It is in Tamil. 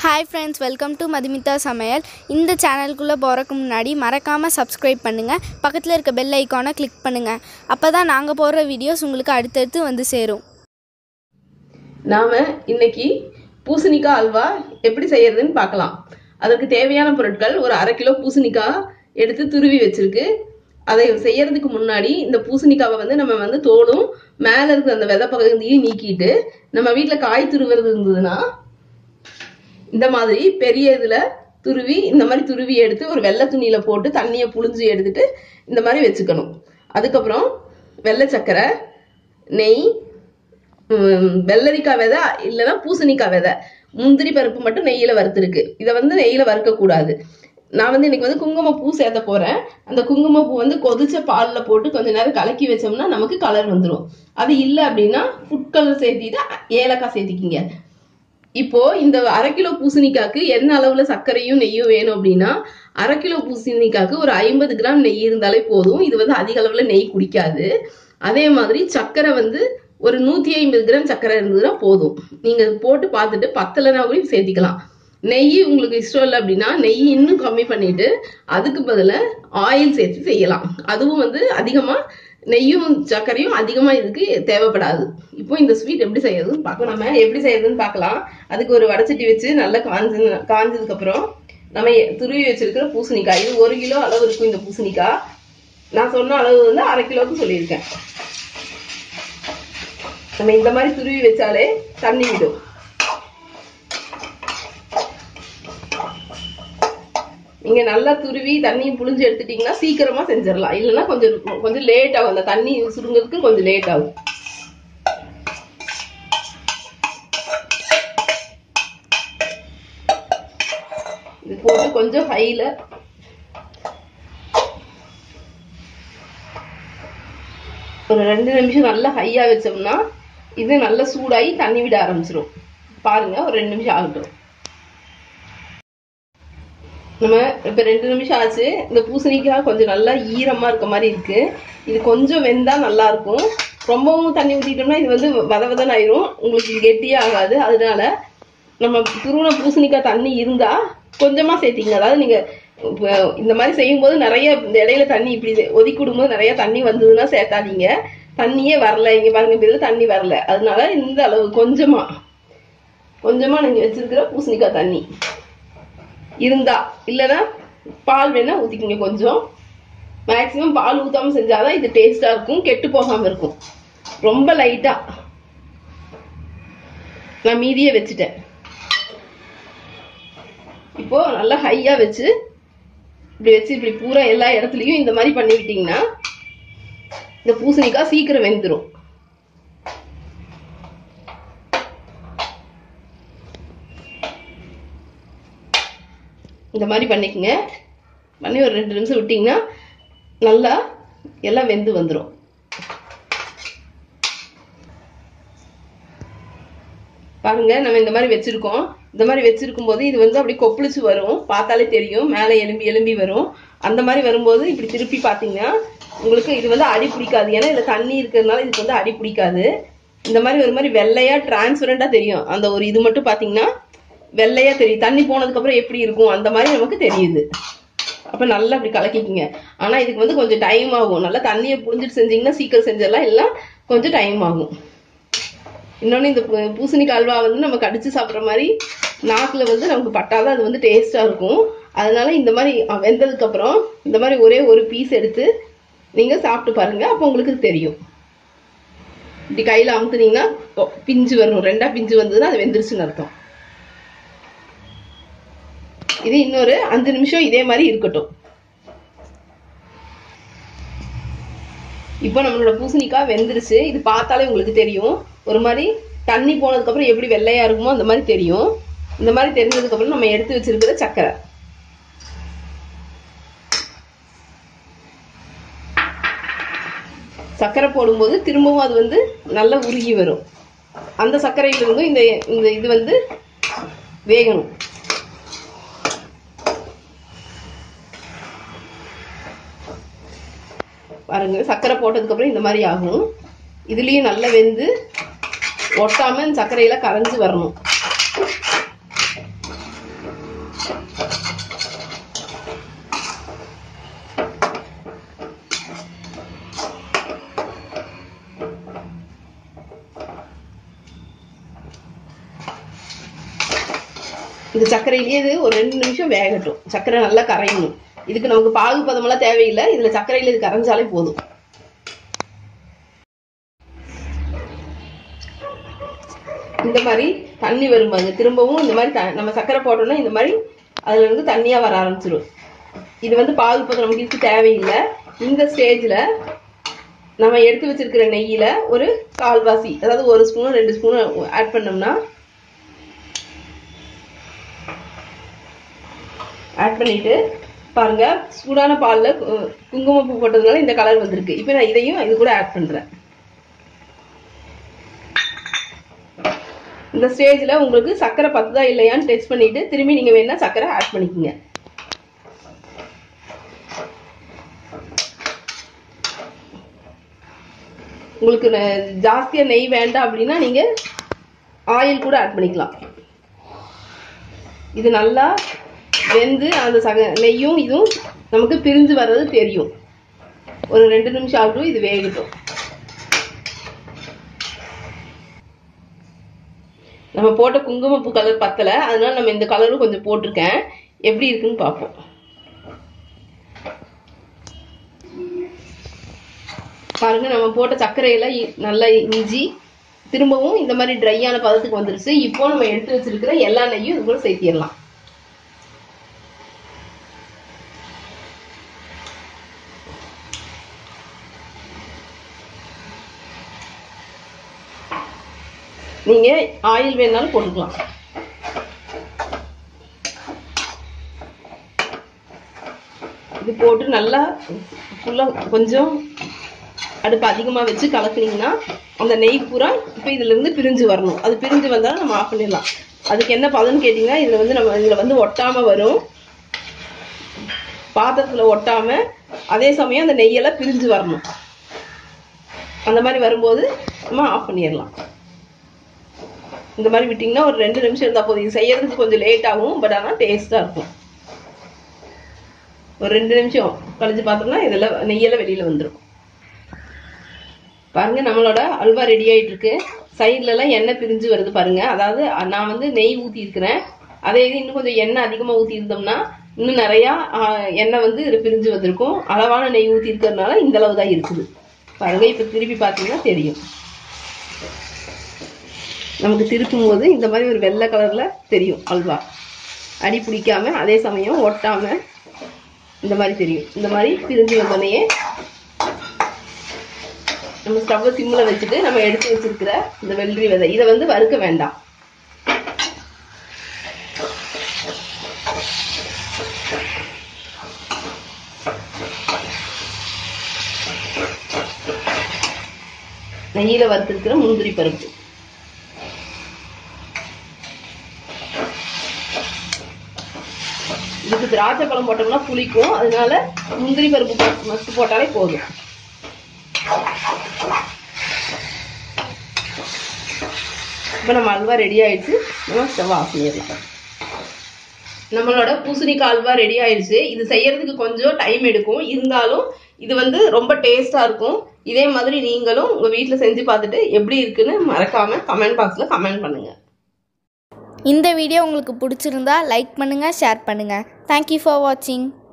hi friends welcome to Madhumitha சமையல் இந்த சேனலுக்குள்ளே போகிறக்கு முன்னாடி மறக்காமல் சப்ஸ்கிரைப் பண்ணுங்கள் பக்கத்தில் இருக்க பெல் ஐக்கானை கிளிக் பண்ணுங்கள் அப்போ தான் நாங்கள் போடுற வீடியோஸ் உங்களுக்கு அடுத்தடுத்து வந்து சேரும் நாம இன்னைக்கு பூசணிக்காய் அல்வா எப்படி செய்யறதுன்னு பார்க்கலாம் அதற்கு தேவையான பொருட்கள் ஒரு அரை கிலோ பூசணிக்காய் எடுத்து துருவி வச்சிருக்கு அதை செய்யறதுக்கு முன்னாடி இந்த பூசணிக்காவை வந்து நம்ம வந்து தோலும் மேல இருக்கிற அந்த விதை பகுதியும் நீக்கிட்டு நம்ம வீட்டுல காய் துருவுறது இருந்ததுன்னா இந்த மாதிரி பெரிய இதுல துருவி இந்த மாதிரி துருவி எடுத்து ஒரு வெள்ளை துணியில போட்டு தண்ணியை புழிஞ்சு எடுத்துட்டு இந்த மாதிரி வச்சுக்கணும் அதுக்கப்புறம் வெள்ளை சர்க்கரை நெய் உம், வெள்ளரிக்காய் விதை இல்லைன்னா பூசணிக்காய் விதை முந்திரி பருப்பு மட்டும் நெய்யில வறுத்துருக்கு இதை வந்து நெய்யில வறுக்க கூடாது நான் வந்து இன்னைக்கு வந்து குங்குமப்பூ சேர்த்த போறேன் அந்த குங்குமப்பூ வந்து கொதிச்ச பால்ல போட்டு கொஞ்ச நேரம் கலக்கி வச்சோம்னா நமக்கு கலர் வந்துடும் அது இல்லை அப்படின்னா ஃபுட் கலர் சேர்த்திட்டு ஏலக்காய் சேர்த்திக்கிங்க இப்போ இந்த அரை கிலோ பூசணிக்காக்கு என்ன அளவுல சர்க்கரையும் நெய்யும் வேணும் அப்படின்னா அரை கிலோ பூசணிக்காக்கு ஒரு ஐம்பது கிராம் நெய் இருந்தாலே போதும் இது வந்து அதிக அளவுல நெய் குடிக்காது அதே மாதிரி சர்க்கரை வந்து ஒரு நூத்தி ஐம்பது கிராம் சர்க்கரை இருந்ததுன்னா போதும் நீங்க போட்டு பார்த்துட்டு பத்தலைனா கூட சேர்த்திக்கலாம் நெய் உங்களுக்கு இஷ்டம் இல்லை அப்படின்னா நெய் இன்னும் கம்மி பண்ணிட்டு அதுக்கு பதிலா ஆயில் சேர்த்து செய்யலாம் அதுவும் வந்து அதிகமா நெய்யும் சர்க்கரையும் அதிகமா இதுக்கு தேவைப்படாது இப்போ இந்த ஸ்வீட் எப்படி செய்யறதுன்னு பார்க்கலாம் நம்ம எப்படி செய்யறதுன்னு பார்க்கலாம் அதுக்கு ஒரு வடச்சட்டி வச்சு நல்லா காஞ்சு காஞ்சதுக்கு அப்புறம் நம்ம எ- துருவி வச்சிருக்கிற பூசணிக்காய் இது ஒரு கிலோ அளவு இருக்கும் இந்த பூசணிக்காய் நான் சொன்ன அளவு வந்து அரை கிலோவுக்கு சொல்லியிருக்கேன் நம்ம இந்த மாதிரி துருவி வச்சாலே தண்ணி விடும் நீங்க நல்லா துருவி தண்ணி புழிஞ்சு எடுத்துட்டீங்கன்னா சீக்கிரமா செஞ்சிடலாம் இல்லைன்னா கொஞ்சம் கொஞ்சம் லேட் ஆகும் அந்த தண்ணி சுருங்கிறதுக்கு கொஞ்சம் லேட் ஆகும் இது போட்டு கொஞ்சம் ஹைல ஒரு ரெண்டு நிமிஷம் நல்லா ஹையா வச்சோம்னா இது நல்லா சூடாகி தண்ணி விட ஆரம்பிச்சிரும் பாருங்க ஒரு ரெண்டு நிமிஷம் ஆகட்டும் நம்ம இப்ப ரெண்டு நிமிஷம் ஆச்சு இந்த பூசணிக்காய் கொஞ்சம் நல்லா ஈரமா இருக்க மாதிரி இருக்கு இது கொஞ்சம் வெந்தா நல்லா இருக்கும் ரொம்பவும் தண்ணி ஊத்திட்டோம்னா இது வந்து வத வதன்னு ஆயிரும் உங்களுக்கு கெட்டியே ஆகாது அதனால நம்ம துருவன பூசணிக்காய் தண்ணி இருந்தா கொஞ்சமா சேர்த்திங்க அதாவது நீங்க இப்ப இந்த மாதிரி செய்யும்போது நிறைய இந்த இடையில தண்ணி இப்படி ஒதுக்கி விடும்போது நிறைய தண்ணி வந்ததுன்னா சேர்த்தாதீங்க தண்ணியே வரல இங்க பாருங்க இப்ப இதுல தண்ணி வரல அதனால இந்த அளவு கொஞ்சமா கொஞ்சமா நீங்க வச்சிருக்கிற பூசணிக்காய் தண்ணி இருந்தா இல்லைன்னா பால் வேணா ஊத்திக்கிங்க கொஞ்சம் மேக்சிமம் பால் ஊத்தாம செஞ்சாதான் இது டேஸ்டா இருக்கும் கெட்டு போகாம இருக்கும் ரொம்ப லைட்டா நான் மீதியே வச்சுட்டேன் இப்போ நல்லா ஹையா வச்சு இப்படி வச்சு இப்படி பூரா எல்லா இடத்துலயும் இந்த மாதிரி பண்ணிக்கிட்டீங்கன்னா இந்த பூசணிக்காய் சீக்கிரம் வெந்துரும் இந்த மாதிரி பண்ணிக்கங்க பண்ணி ஒரு ரெண்டு நிமிஷம் விட்டீங்கன்னா நல்லா எல்லாம் வெந்து வந்துடும் பாருங்க நம்ம இந்த மாதிரி வச்சிருக்கோம் இந்த மாதிரி வச்சிருக்கும் போது இது வந்து அப்படி கொப்பளிச்சு வரும் பார்த்தாலே தெரியும் மேலே எலும்பி எலும்பி வரும் அந்த மாதிரி வரும்போது இப்படி திருப்பி பார்த்தீங்கன்னா உங்களுக்கு இது வந்து அடி பிடிக்காது ஏன்னா இதுல தண்ணி இருக்கிறதுனால இதுக்கு வந்து அடி பிடிக்காது இந்த மாதிரி ஒரு மாதிரி வெள்ளையா டிரான்ஸ்பரண்டா தெரியும் அந்த ஒரு இது மட்டும் பார்த்தீங்கன்னா வெள்ளையா தெரியும் தண்ணி போனதுக்கு அப்புறம் எப்படி இருக்கும் அந்த மாதிரி நமக்கு தெரியுது அப்ப நல்லா அப்படி கலக்கிக்கிங்க ஆனா இதுக்கு வந்து கொஞ்சம் டைம் ஆகும் நல்லா தண்ணியை புழிஞ்சிட்டு செஞ்சீங்கன்னா சீக்கிரம் செஞ்சிடலாம் இல்லை கொஞ்சம் டைம் ஆகும் இன்னொன்று இந்த பூ- பூசணிக்காய் அல்வா வந்து நம்ம கடிச்சு சாப்பிட்ற மாதிரி நாக்கில் வந்து நமக்கு பட்டாதான் அது வந்து டேஸ்ட்டாக இருக்கும் அதனால இந்த மாதிரி அஹ், வெந்ததுக்கு அப்புறம் இந்த மாதிரி ஒரே ஒரு பீஸ் எடுத்து நீங்கள் சாப்பிட்டு பாருங்க அப்போ உங்களுக்கு தெரியும் இப்படி கையில் அமுக்குனீங்கன்னா ஒ- பிஞ்சு வரும் ரெண்டா பிஞ்சு வந்ததுன்னா அது வெந்துருச்சுன்னு அர்த்தம் இது இன்னொரு அஞ்சு நிமிஷம் இதே மாதிரி இருக்கட்டும் இப்போ நம்மளோட பூசணிக்காய் வெந்துருச்சு இது பார்த்தாலே உங்களுக்கு தெரியும் ஒரு மாதிரி தண்ணி போனதுக்கு அப்புறம் எப்படி வெள்ளையா இருக்குமோ அந்த மாதிரி தெரியும் இந்த மாதிரி தெரிஞ்சதுக்கு அப்புறம் நம்ம எடுத்து வச்சிருக்கிற சர்க்கரை சர்க்கரை போடும்போது திரும்பவும் அது வந்து நல்லா உருகி வரும் அந்த சர்க்கரையில இருந்தும் இந்த இந்த இது வந்து வேகணும் பாருங்க சர்க்கரை போட்டதுக்கு அப்புறம் இந்த மாதிரி ஆகும் இதுலயும் நல்லா வெந்து ஒட்டாம இந்த சர்க்கரையில கரைஞ்சு வரணும் இந்த சர்க்கரையிலேயே இது ஒரு ரெண்டு நிமிஷம் வேகட்டும் சர்க்கரை நல்லா கரையணும் இதுக்கு நமக்கு பாகு பதமெல்லாம் தேவையில்லை இதுல சர்க்கரையில இது கரைஞ்சாலே போதும் இந்த மாதிரி தண்ணி வரும் பாருங்க திரும்பவும் இந்த மாதிரி த- நம்ம சர்க்கரை போட்டோம்னா இந்த மாதிரி அதுல இருந்து தண்ணியா வர ஆரம்பிச்சிடும் இது வந்து பாகு பதம் நமக்கு இதுக்கு தேவையில்லை இந்த ஸ்டேஜ்ல நம்ம எடுத்து வச்சிருக்கிற நெய்யில ஒரு கால்வாசி அதாவது ஒரு ஸ்பூன் ரெண்டு ஸ்பூன் ஆட் பண்ணோம்னா ஆட் பண்ணிட்டு பாருங்க சூடான பால்ல கு- குங்குமப்பூ போட்டதுனால இந்த கலர் வந்திருக்கு இப்போ நான் இதையும் இது கூட ஆட் பண்றேன் இந்த ஸ்டேஜ்ல உங்களுக்கு சர்க்கரை பத்துதா இல்லையான்னு டெஸ்ட் பண்ணிட்டு திரும்பி நீங்க வேணா சர்க்கரை ஆட் பண்ணிக்கோங்க உங்களுக்கு நெ- ஜாஸ்தியா நெய் வேண்டாம் அப்படின்னா நீங்க ஆயில் கூட ஆட் பண்ணிக்கலாம் இது நல்லா வெந்து அந்த சக நெய்யும் இதுவும் நமக்கு பிரிஞ்சு வர்றது தெரியும் ஒரு ரெண்டு நிமிஷம் ஆகட்டும் இது வேகட்டும் நம்ம போட்ட குங்குமப்பூ கலர் பத்தல அதனால நம்ம இந்த கலரும் கொஞ்சம் போட்டிருக்கேன் எப்படி இருக்குன்னு பார்ப்போம் பாருங்க நம்ம போட்ட சர்க்கரையில இ- நல்லா இஞ்சி திரும்பவும் இந்த மாதிரி ட்ரையான பதத்துக்கு வந்துருச்சு இப்போ நம்ம எடுத்து வச்சிருக்கிற எல்லா நெய்யும் இது கூட சேர்த்திடலாம் நீங்க ஆயில் வேணாலும் போட்டுக்கலாம் இது போட்டு நல்லா ஃபுல்லா கொஞ்சம் அடுப்பு அதிகமா வச்சு கலக்குனீங்கன்னா அந்த நெய் பூரா இப்போ இதுல இருந்து பிரிஞ்சு வரணும் அது பிரிஞ்சு வந்தாலும் நம்ம ஆஃப் பண்ணிடலாம் அதுக்கு என்ன பதம்னு கேட்டிங்கன்னா இதுல வந்து நம்ம இதுல வந்து ஒட்டாம வரும் பாத்திரத்துல ஒட்டாம அதே சமயம் அந்த நெய்யெல்லாம் பிரிஞ்சு வரணும் அந்த மாதிரி வரும்போது நம்ம ஆஃப் பண்ணிடலாம் இந்த மாதிரி விட்டிங்கன்னா ஒரு ரெண்டு நிமிஷம் இருந்தால் போதும் இது செய்யறதுக்கு கொஞ்சம் லேட் ஆகும் பட் ஆனால் டேஸ்ட்டாக இருக்கும் ஒரு ரெண்டு நிமிஷம் கழிச்சு பார்த்தோம்னா இதெல்லாம் நெய்யெல்லாம் வெளியில் வந்துடும் பாருங்க நம்மளோட அல்வா ரெடி ஆயிட்டு இருக்கு சைட்ல எல்லாம் எண்ணெய் பிரிஞ்சு வருது பாருங்க அதாவது அஹ், நான் வந்து நெய் ஊத்தி இருக்கிறேன் அதே இது இன்னும் கொஞ்சம் எண்ணெய் அதிகமா ஊத்தி இருந்தோம்னா இன்னும் நிறைய ஆஹ், எண்ணெய் வந்து இதுல பிரிஞ்சு வந்திருக்கும் அளவான நெய் ஊத்தி இருக்கிறதுனால இந்த அளவு தான் இருக்குது பாருங்க இப்ப திருப்பி பார்த்தீங்கன்னா தெரியும் நமக்கு திருப்பும் போது இந்த மாதிரி ஒரு வெள்ளை கலர்ல தெரியும் அல்வா அடி பிடிக்காம அதே சமயம் ஒட்டாம இந்த மாதிரி தெரியும் இந்த மாதிரி பிரிஞ்சு வந்தோடனே நம்ம ஸ்டவ்வை சிம்மில் வச்சுட்டு நம்ம எடுத்து வச்சிருக்கிற இந்த வெள்ளரி விதை இதை வந்து வறுக்க வேண்டாம் நெய்யில வறுத்திருக்கிற முந்திரி பருப்பு இதுக்கு திராட்சை பழம் போட்டோம்னா புளிக்கும் அதனால முந்திரி பருப்பு போ- மஸ்ட் போட்டாலே போதும் இப்போ நம்ம அல்வா ரெடி ஆயிடுச்சு நம்ம ஸ்டவ் ஆஃப் பண்ணிடலாம் நம்மளோட பூசணிக்காய் அல்வா ரெடி ஆயிடுச்சு இது செய்யறதுக்கு கொஞ்சம் டைம் எடுக்கும் இருந்தாலும் இது வந்து ரொம்ப டேஸ்டா இருக்கும் இதே மாதிரி நீங்களும் உங்க வீட்டில் செஞ்சு பார்த்துட்டு எப்படி இருக்குன்னு மறக்காம கமெண்ட் பாக்ஸ்ல கமெண்ட் பண்ணுங்க இந்த வீடியோ உங்களுக்கு பிடிச்சிருந்தா லைக் பண்ணுங்கள் ஷேர் பண்ணுங்கள் தேங்க்யூ ஃபார் வாட்சிங்